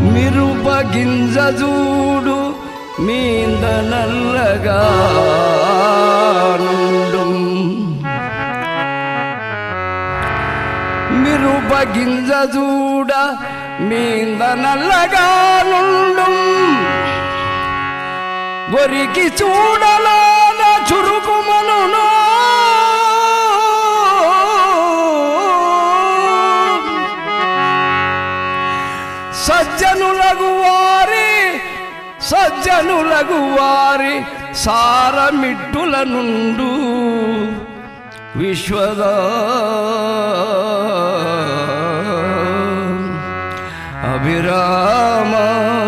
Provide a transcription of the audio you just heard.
మిరుప గింజ చూడు మీంద నల్లగా నుండు మిరుప గింజ చూడ మీంద నల్లగా నుండు ఒరికి చూడలాన చురుకుమనును సజ్జనులగు వారి సజ్జనులగు వారి సారమిట్టుల నుండు విశ్వద అభిరామ